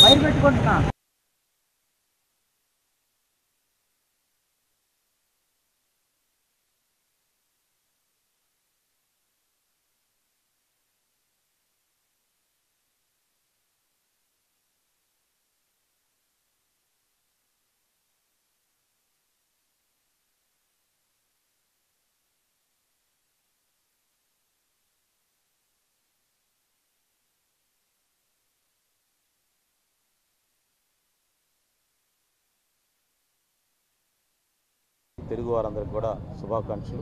wire పెట్టుకుంటున్నా తెలుగు వారందరికీ కూడా శుభాకాంక్షలు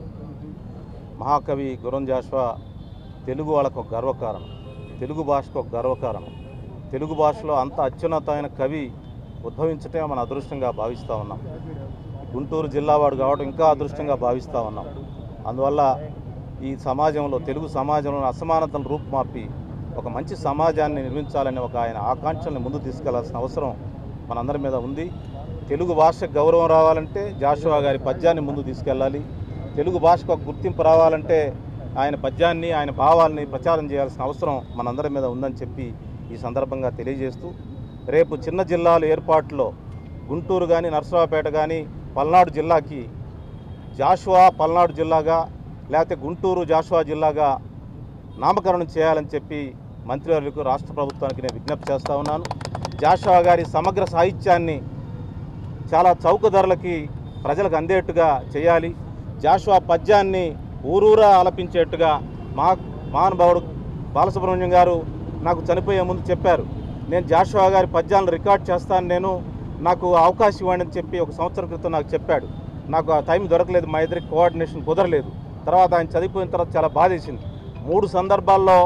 మహాకవి గురం జాషువా తెలుగు వాళ్ళకు ఒక గర్వకారణం తెలుగు భాషకు ఒక గర్వకారణం తెలుగు భాషలో అంత అత్యున్నతమైన కవి ఉద్భవించటే మన అదృష్టంగా భావిస్తూ ఉన్నాం గుంటూరు జిల్లా వాడు కావడం ఇంకా అదృష్టంగా భావిస్తూ ఉన్నాం అందువల్ల ఈ సమాజంలో తెలుగు సమాజంలో అసమానతలను రూపుమాపి ఒక మంచి సమాజాన్ని నిర్మించాలనే ఒక ఆయన ఆకాంక్షల్ని ముందు తీసుకెళ్లాల్సిన అవసరం మనందరి మీద ఉంది తెలుగు భాషకు గౌరవం రావాలంటే జాషువా గారి పద్యాన్ని ముందు తీసుకెళ్ళాలి తెలుగు భాషకు ఒక గుర్తింపు రావాలంటే ఆయన పద్యాన్ని ఆయన భావాల్ని ప్రచారం చేయాల్సిన అవసరం మనందరి మీద ఉందని చెప్పి ఈ సందర్భంగా తెలియజేస్తూ రేపు చిన్న జిల్లాల ఏర్పాటులో గుంటూరు కానీ నర్సరావుపేట కానీ పల్నాడు జిల్లాకి జాషువా పల్నాడు జిల్లాగా లేకపోతే గుంటూరు జాషువా జిల్లాగా నామకరణం చేయాలని చెప్పి మంత్రివర్యులకు రాష్ట్ర ప్రభుత్వానికి నేను విజ్ఞప్తి చేస్తా ఉన్నాను జాషువా గారి సమగ్ర సాహిత్యాన్ని చాలా చౌక ధరలకి ప్రజలకు అందేట్టుగా చేయాలి జాషువా పద్యాన్ని ఊరూరా ఆలపించేట్టుగా మా మహానుభావుడు బాలసుబ్రహ్మణ్యం గారు నాకు చనిపోయే ముందు చెప్పారు నేను జాషువా గారి పద్యాలను రికార్డ్ చేస్తాను నేను నాకు అవకాశం ఇవ్వండి అని చెప్పి ఒక సంవత్సరం క్రితం నాకు చెప్పాడు నాకు ఆ టైం దొరకలేదు మా ఇద్దరికి కోఆర్డినేషన్ కుదరలేదు తర్వాత ఆయన చదివిపోయిన తర్వాత చాలా బాధేసింది మూడు సందర్భాల్లో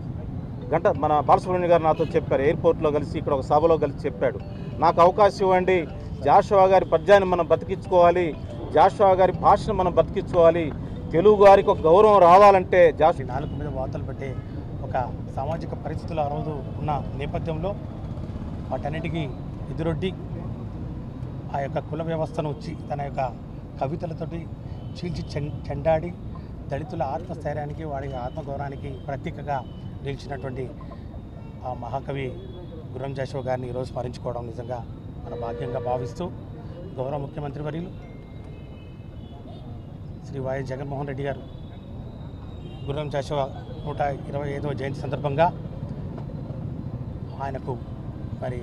గంట మన బాలసుబ్రహ్మణ్యం గారు నాతో చెప్పారు ఎయిర్పోర్ట్లో కలిసి ఇక్కడ ఒక సభలో కలిసి చెప్పాడు నాకు అవకాశం ఇవ్వండి జాషువా గారి పద్యాన్ని మనం బతికించుకోవాలి జాషువా గారి భాషను మనం బతికించుకోవాలి తెలుగు గారికి ఒక గౌరవం రావాలంటే జాషు ఈ నాలుగు మీద వార్తలు పెట్టే ఒక సామాజిక పరిస్థితులు ఆ రోజు ఉన్న నేపథ్యంలో వాటన్నిటికీ ఎదురొడ్డి ఆ యొక్క కుల వ్యవస్థను వచ్చి తన యొక్క కవితలతోటి చీల్చి చెం- చెండాడి దళితుల ఆత్మస్థైర్యానికి వాడి ఆత్మగౌరవానికి ప్రతీకగా నిలిచినటువంటి ఆ మహాకవి గుర్రం జాషువా గారిని ఈరోజు స్మరించుకోవడం నిజంగా మన భాగ్యంగా భావిస్తూ గౌరవ ముఖ్యమంత్రి వర్యులు శ్రీ వైఎస్ జగన్మోహన్ రెడ్డి గారు గుర్రం జాషువా నూట ఇరవై ఐదవ జయంతి సందర్భంగా ఆయనకు మరి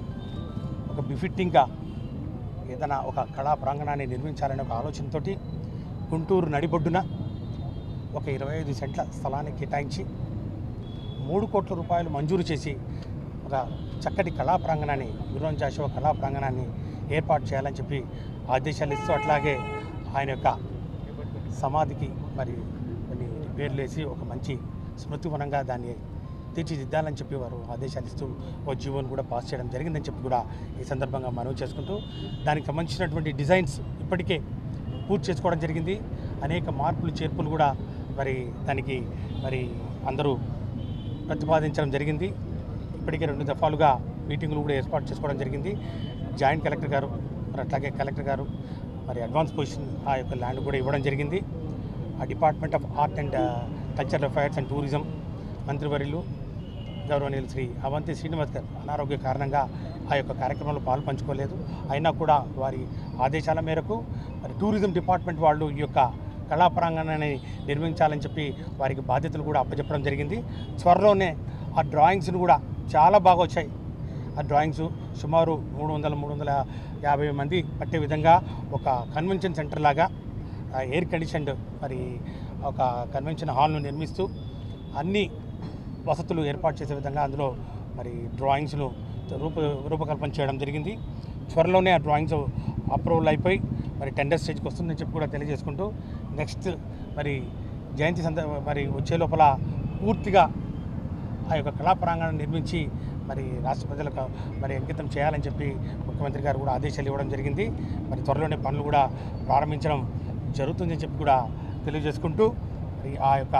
ఒక బిఫిట్టింగ్గా ఏదైనా ఒక కళా ప్రాంగణాన్ని నిర్మించాలనే ఒక ఆలోచనతోటి గుంటూరు నడిబొడ్డున ఒక ఇరవై ఐదు సెంట్ల స్థలాన్ని కేటాయించి మూడు కోట్ల రూపాయలు మంజూరు చేసి ఒక చక్కటి కళా ప్రాంగణాన్ని గుర్రం జాషువా కళా ప్రాంగణాన్ని ఏర్పాటు చేయాలని చెప్పి ఆదేశాలు ఇస్తూ అట్లాగే ఆయన యొక్క సమాధికి మరి కొన్ని పేర్లు వేసి ఒక మంచి స్మృతివనంగా దాన్ని తీర్చిదిద్దాలని చెప్పి వారు ఆదేశాలు ఇస్తూ ఓ జీవోని కూడా పాస్ చేయడం జరిగిందని చెప్పి కూడా ఈ సందర్భంగా మనవి చేసుకుంటూ దానికి సంబంధించినటువంటి డిజైన్స్ ఇప్పటికే పూర్తి చేసుకోవడం జరిగింది అనేక మార్పులు చేర్పులు కూడా మరి దానికి మరి అందరూ ప్రతిపాదించడం జరిగింది ఇప్పటికే రెండు దఫాలుగా మీటింగులు కూడా ఏర్పాటు చేసుకోవడం జరిగింది జాయింట్ కలెక్టర్ గారు మరి అట్లాగే కలెక్టర్ గారు మరి అడ్వాన్స్ పొజిషన్ ఆ యొక్క ల్యాండ్ కూడా ఇవ్వడం జరిగింది ఆ department of art and cultural affairs and tourism మంత్రివర్యులు గౌరవనీయులు శ్రీ అవంతి శ్రీనివాస్ గారు అనారోగ్య కారణంగా ఆ యొక్క కార్యక్రమంలో పాలు పంచుకోలేదు అయినా కూడా వారి ఆదేశాల మేరకు మరి టూరిజం డిపార్ట్మెంట్ వాళ్ళు ఈ యొక్క కళా ప్రాంగణాన్ని నిర్మించాలని చెప్పి వారికి బాధ్యతలు కూడా అప్పచెప్పడం జరిగింది త్వరలోనే ఆ డ్రాయింగ్స్ను కూడా చాలా బాగా వచ్చాయి ఆ డ్రాయింగ్స్ సుమారు మూడు వందల మూడు వందల యాభై మంది పట్టే విధంగా ఒక కన్వెన్షన్ సెంటర్ లాగా ఎయిర్ కండిషన్డ్ మరి ఒక కన్వెన్షన్ హాల్ను నిర్మిస్తూ అన్ని వసతులు ఏర్పాటు చేసే విధంగా అందులో మరి డ్రాయింగ్స్ను రూప రూపకల్పన చేయడం జరిగింది త్వరలోనే ఆ డ్రాయింగ్స్ అప్రూవల్ అయిపోయి మరి టెండర్ స్టేజ్కి వస్తుందని చెప్పి కూడా తెలియజేసుకుంటూ నెక్స్ట్ మరి జయంతి సంద మరి వచ్చే లోపల పూర్తిగా ఆ యొక్క కళా ప్రాంగణాన్ని నిర్మించి మరి రాష్ట్ర ప్రజలకు మరి అంకితం చేయాలని చెప్పి ముఖ్యమంత్రి గారు కూడా ఆదేశాలు ఇవ్వడం జరిగింది మరి త్వరలోనే పనులు కూడా ప్రారంభించడం జరుగుతుందని చెప్పి కూడా తెలియజేసుకుంటూ మరి ఆ యొక్క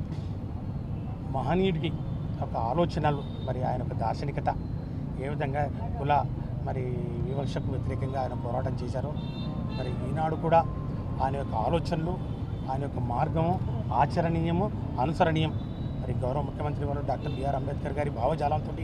మహనీయుడికి ఒక ఆలోచనలు మరి ఆయన యొక్క దార్శనికత ఏ విధంగా కుల మరి వివక్షకు వ్యతిరేకంగా ఆయన పోరాటం చేశారో మరి ఈనాడు కూడా ఆయన యొక్క ఆలోచనలు ఆయన యొక్క మార్గము ఆచరణీయము అనుసరణీయం మరి గౌరవ ముఖ్యమంత్రి వారు డాక్టర్ బిఆర్ అంబేద్కర్ గారి భావజాలంతో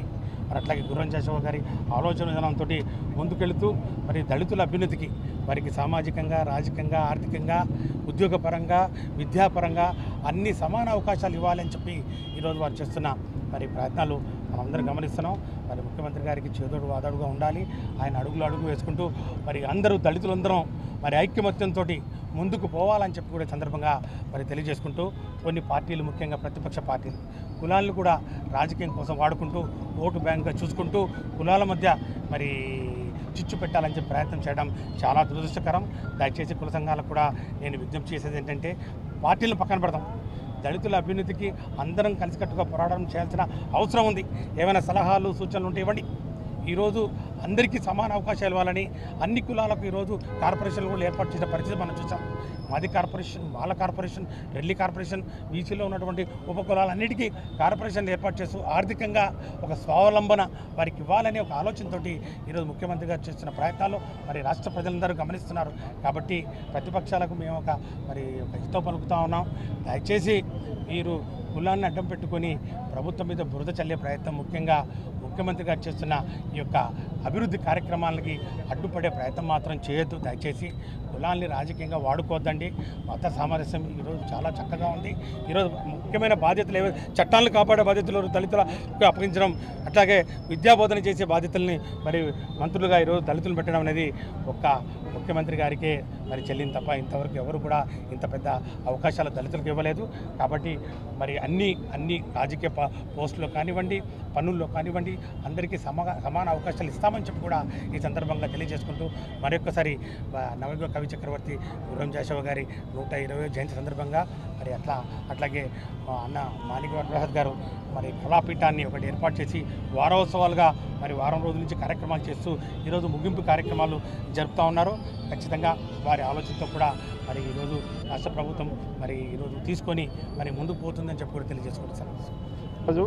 మరి అట్లాగే గుర్రం జాషవ గారి ఆలోచన విధానంతో ముందుకెళ్తూ మరి దళితుల అభ్యున్నతికి వారికి సామాజికంగా రాజకీయంగా ఆర్థికంగా ఉద్యోగపరంగా విద్యాపరంగా అన్ని సమాన అవకాశాలు ఇవ్వాలని చెప్పి ఈరోజు వారు చేస్తున్న మరి ప్రయత్నాలు మనందరం గమనిస్తున్నాం మరి ముఖ్యమంత్రి గారికి చేదోడు వాదోడుగా ఉండాలి ఆయన అడుగులు అడుగు వేసుకుంటూ మరి అందరూ దళితులందరం మరి ఐక్యమత్యంతో ముందుకు పోవాలని చెప్పి కూడా ఈ సందర్భంగా మరి తెలియజేసుకుంటూ కొన్ని పార్టీలు ముఖ్యంగా ప్రతిపక్ష పార్టీలు కులాలను కూడా రాజకీయం కోసం వాడుకుంటూ ఓటు బ్యాంక్గా చూసుకుంటూ కులాల మధ్య మరి చిచ్చు పెట్టాలని చెప్పి ప్రయత్నం చేయడం చాలా దురదృష్టకరం దయచేసి కుల సంఘాలకు కూడా నేను విజ్ఞప్తి చేసేది ఏంటంటే పార్టీలను పక్కన పెడదాం దళితుల అభ్యున్నతికి అందరం కలిసికట్టుగా పోరాటం చేయాల్సిన అవసరం ఉంది ఏమైనా సలహాలు సూచనలు ఉంటే ఇవ్వండి ఈరోజు అందరికీ సమాన అవకాశాలు ఇవ్వాలని అన్ని కులాలకు ఈరోజు కార్పొరేషన్లు కూడా ఏర్పాటు చేసిన పరిస్థితి మనం చూసాం మాది కార్పొరేషన్ వాళ్ళ కార్పొరేషన్ రెడ్డి కార్పొరేషన్ బీసీలో ఉన్నటువంటి ఉప కులాలన్నిటికీ కార్పొరేషన్లు ఏర్పాటు చేస్తూ ఆర్థికంగా ఒక స్వావలంబన వారికి ఇవ్వాలనే ఒక ఆలోచనతోటి ఈరోజు ముఖ్యమంత్రి గారు చేస్తున్న ప్రయత్నాలు మరి రాష్ట్ర ప్రజలందరూ గమనిస్తున్నారు కాబట్టి ప్రతిపక్షాలకు మేము ఒక మరి ఒక హితో పలుకుతా ఉన్నాం దయచేసి మీరు కులాన్ని అడ్డం పెట్టుకొని ప్రభుత్వం మీద బురద చల్లే ప్రయత్నం ముఖ్యంగా ముఖ్యమంత్రి గారు చేస్తున్న ఈ యొక్క అభివృద్ధి కార్యక్రమాలకి అడ్డుపడే ప్రయత్నం మాత్రం చేయొద్దు దయచేసి కులాల్ని రాజకీయంగా వాడుకోవద్దండి మత సామరస్యం ఈరోజు చాలా చక్కగా ఉంది ఈరోజు ముఖ్యమైన బాధ్యతలు ఏవో చట్టాలను కాపాడే బాధ్యతలు దళితులకు అప్పగించడం అట్లాగే విద్యాబోధన చేసే బాధ్యతల్ని మరి మంత్రులుగా ఈరోజు దళితులు పెట్టడం అనేది ఒక్క ముఖ్యమంత్రి గారికే మరి చెల్లింది తప్ప ఇంతవరకు ఎవరు కూడా ఇంత పెద్ద అవకాశాలు దళితులకు ఇవ్వలేదు కాబట్టి మరి అన్ని అన్ని రాజకీయ ప- పోస్టుల్లో కానివ్వండి పనుల్లో కానివ్వండి అందరికీ సమా సమాన అవకాశాలు ఇస్తామని చెప్పి కూడా ఈ సందర్భంగా తెలియజేసుకుంటూ మరొకసారి బ- నవయుగ కవి చక్రవర్తి గురం జాషవ గారి నూట ఇరవై జయంతి సందర్భంగా మరి అట్లా అట్లాగే మా అన్న మాణిక ప్రసాద్ గారు మరి కళాపీఠాన్ని ఒకటి ఏర్పాటు చేసి వారోత్సవాలుగా మరి వారం రోజుల నుంచి కార్యక్రమాలు చేస్తూ ఈరోజు ముగింపు కార్యక్రమాలు జరుపుతూ ఉన్నారు ఖచ్చితంగా వారి ఆలోచనతో కూడా మరి ఈరోజు రాష్ట్ర ప్రభుత్వం మరి ఈరోజు తీసుకొని మరి ముందుకు పోతుందని చెప్పి కూడా తెలియజేసుకుంటారు రోజు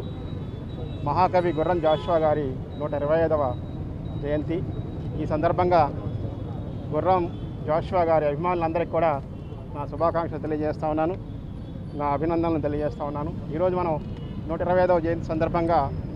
మహాకవి గుర్రం జాషువా గారి నూట ఇరవై ఐదవ జయంతి ఈ సందర్భంగా గుర్రం జాషువా గారి అభిమానులందరికీ కూడా నా శుభాకాంక్షలు తెలియజేస్తా ఉన్నాను నా అభినందనలు తెలియజేస్తా ఉన్నాను ఈరోజు మనం నూట ఇరవై ఐదవ జయంతి సందర్భంగా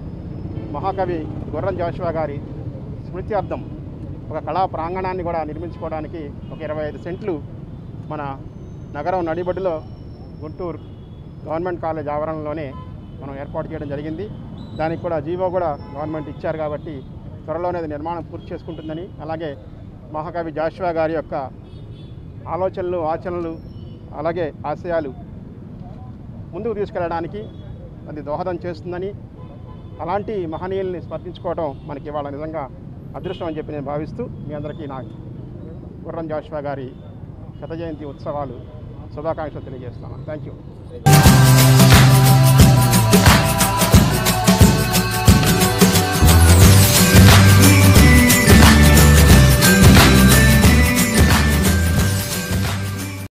మహాకవి గుర్రం జాషువా గారి స్మృత్యార్థం ఒక కళా ప్రాంగణాన్ని కూడా నిర్మించుకోవడానికి ఒక ఇరవై ఐదు సెంట్లు మన నగరం నడిబడిలో గుంటూరు గవర్నమెంట్ కాలేజ్ ఆవరణలోనే మనం ఏర్పాటు చేయడం జరిగింది దానికి కూడా జీవో కూడా గవర్నమెంట్ ఇచ్చారు కాబట్టి త్వరలోనే అది నిర్మాణం పూర్తి చేసుకుంటుందని అలాగే మహాకవి జాషువా గారి యొక్క ఆలోచనలు ఆచరణలు అలాగే ఆశయాలు ముందుకు తీసుకెళ్ళడానికి అది దోహదం చేస్తుందని అలాంటి మహనీయుల్ని స్మరించుకోవడం మనకి ఇవాళ నిజంగా అదృష్టం అని చెప్పి నేను భావిస్తూ మీ అందరికీ నా గుర్రం జాషువా గారి శత జయంతి ఉత్సవాలు శుభాకాంక్షలు తెలియజేస్తాను థ్యాంక్ యూ